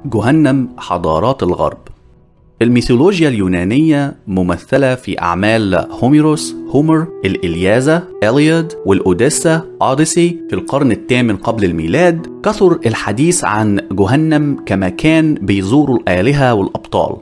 جهنم حضارات الغرب الميثولوجيا اليونانية ممثلة في أعمال هوميروس هومر الإلياذة إلياد والأوديسا أوديسي في القرن الثامن قبل الميلاد كثر الحديث عن جهنم كمكان بيزوروا الآلهة والأبطال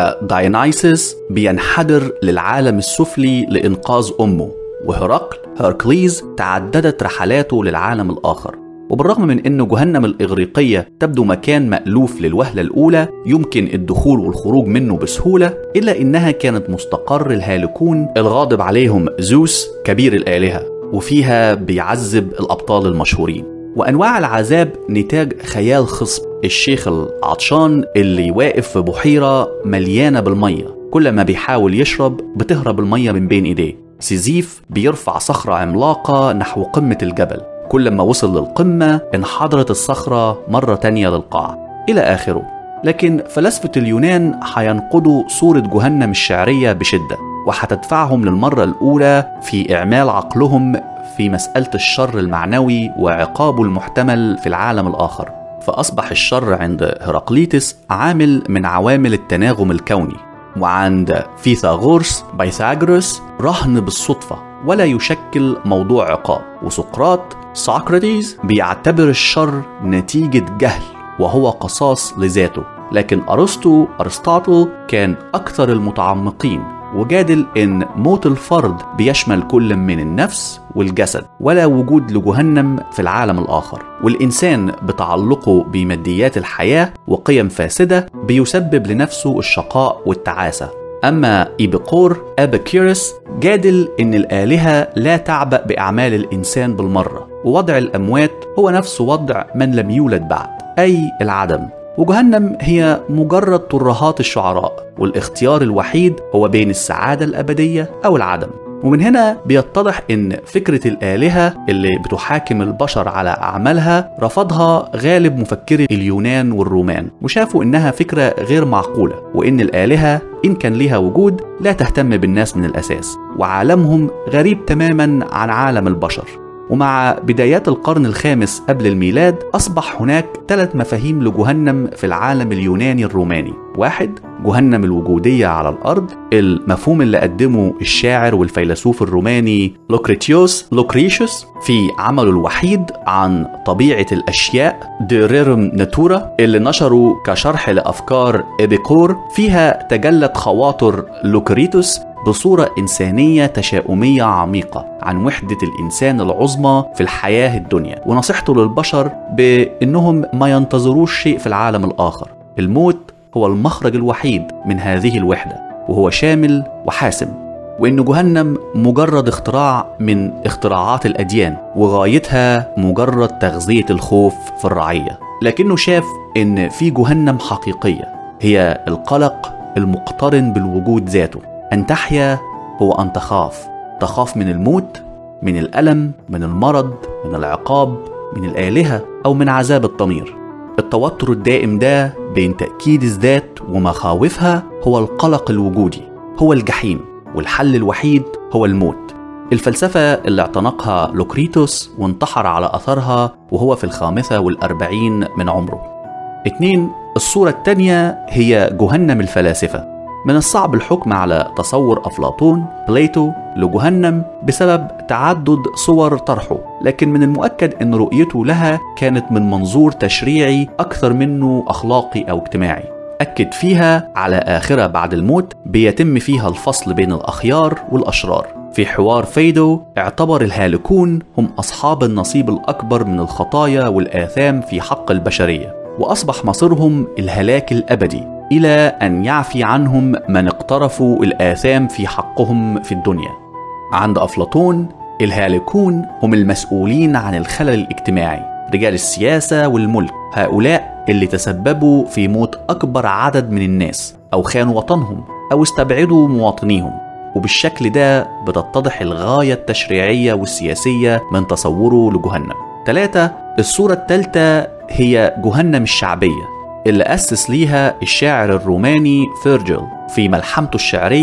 فداينايسس بينحدر للعالم السفلي لإنقاذ أمه وهرقل هركليز تعددت رحلاته للعالم الآخر وبالرغم من أن جهنم الإغريقية تبدو مكان مألوف للوهلة الأولى يمكن الدخول والخروج منه بسهولة إلا إنها كانت مستقر الهالكون الغاضب عليهم زوس كبير الآلهة وفيها بيعذب الأبطال المشهورين وأنواع العذاب نتاج خيال خصب الشيخ العطشان اللي واقف في بحيرة مليانة بالمية كل ما بيحاول يشرب بتهرب المية من بين إيديه سيزيف بيرفع صخرة عملاقة نحو قمة الجبل كل ما وصل للقمة انحدرت الصخرة مرة تانية للقاع إلى آخره لكن فلاسفة اليونان هينقضوا صورة جهنم الشعرية بشدة وهتدفعهم للمرة الأولى في إعمال عقلهم في مسألة الشر المعنوي وعقابه المحتمل في العالم الآخر فأصبح الشر عند هرقليتس عامل من عوامل التناغم الكوني وعند فيثاغورس بايثاغورس رهن بالصدفة ولا يشكل موضوع عقاب وسقراط سقراطيس بيعتبر الشر نتيجة جهل وهو قصاص لذاته لكن أرسطو أرسطاطل كان أكثر المتعمقين وجادل إن موت الفرد بيشمل كل من النفس والجسد ولا وجود لجهنم في العالم الآخر والإنسان بتعلقه بماديات الحياة وقيم فاسدة بيسبب لنفسه الشقاء والتعاسة أما إيبيقور أبيكيرس جادل إن الآلهة لا تعبأ بأعمال الإنسان بالمرة ووضع الأموات هو نفس وضع من لم يولد بعد أي العدم وجهنم هي مجرد ترهات الشعراء والاختيار الوحيد هو بين السعادة الأبدية أو العدم ومن هنا بيتضح ان فكرة الآلهة اللي بتحاكم البشر على أعمالها رفضها غالب مفكري اليونان والرومان وشافوا انها فكرة غير معقولة وان الآلهة إن كان لها وجود لا تهتم بالناس من الأساس وعالمهم غريب تماما عن عالم البشر ومع بدايات القرن الخامس قبل الميلاد أصبح هناك ثلاث مفاهيم لجهنم في العالم اليوناني الروماني واحد جهنم الوجودية على الأرض المفهوم اللي قدمه الشاعر والفيلسوف الروماني لوكريتيوس لوكريشوس في عمله الوحيد عن طبيعة الأشياء ديريرم ناتورا اللي نشره كشرح لأفكار إبيكور فيها تجلت خواطر لوكريتوس بصورة إنسانية تشاؤمية عميقة عن وحدة الإنسان العظمى في الحياة الدنيا ونصيحته للبشر بأنهم ما ينتظروش شيء في العالم الآخر الموت هو المخرج الوحيد من هذه الوحدة وهو شامل وحاسم وإن جهنم مجرد اختراع من اختراعات الأديان وغايتها مجرد تغذية الخوف في الرعية لكنه شاف إن في جهنم حقيقية هي القلق المقترن بالوجود ذاته أن تحيا هو أن تخاف تخاف من الموت من الألم من المرض من العقاب من الآلهة أو من عذاب الضمير التوتر الدائم ده بين تأكيد الذات ومخاوفها هو القلق الوجودي هو الجحيم والحل الوحيد هو الموت الفلسفة اللي اعتنقها لوكريتوس وانتحر على أثرها وهو في الخامسة والأربعين من عمره اتنين الصورة التانية هي جهنم الفلاسفة من الصعب الحكم على تصور أفلاطون بليتو لجهنم بسبب تعدد صور طرحه لكن من المؤكد أن رؤيته لها كانت من منظور تشريعي أكثر منه أخلاقي أو اجتماعي أكد فيها على آخرة بعد الموت بيتم فيها الفصل بين الأخيار والأشرار في حوار فيدو اعتبر الهالكون هم أصحاب النصيب الأكبر من الخطايا والآثام في حق البشرية وأصبح مصيرهم الهلاك الأبدي إلى أن يعفي عنهم من اقترفوا الآثام في حقهم في الدنيا. عند أفلاطون الهالكون هم المسؤولين عن الخلل الاجتماعي، رجال السياسة والملك، هؤلاء اللي تسببوا في موت أكبر عدد من الناس، أو خانوا وطنهم، أو استبعدوا مواطنيهم. وبالشكل ده بتتضح الغاية التشريعية والسياسية من تصوره لجهنم. ثلاثة الصورة الثالثة هي جهنم الشعبية اللي أسس ليها الشاعر الروماني فيرجل في ملحمته الشعرية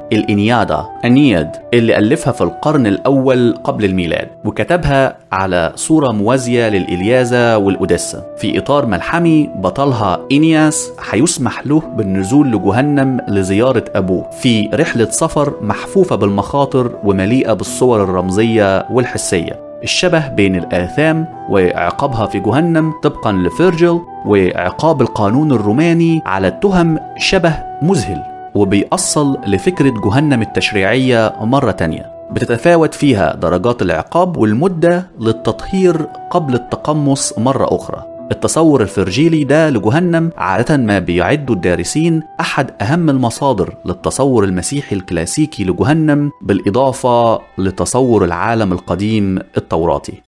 الإنيادا أنياد اللي ألفها في القرن الأول قبل الميلاد وكتبها على صورة موازية للإلياذة والأوديسا في إطار ملحمي بطلها إنياس هيسمح له بالنزول لجهنم لزيارة أبوه في رحلة سفر محفوفة بالمخاطر ومليئة بالصور الرمزية والحسية الشبه بين الآثام وعقابها في جهنم طبقا لفيرجل وعقاب القانون الروماني على التهم شبه مذهل وبيأصل لفكرة جهنم التشريعية مرة تانية بتتفاوت فيها درجات العقاب والمدة للتطهير قبل التقمص مرة أخرى التصور الفرجيلي ده لجهنم عادة ما بيعد الدارسين أحد أهم المصادر للتصور المسيحي الكلاسيكي لجهنم بالإضافة لتصور العالم القديم التوراتي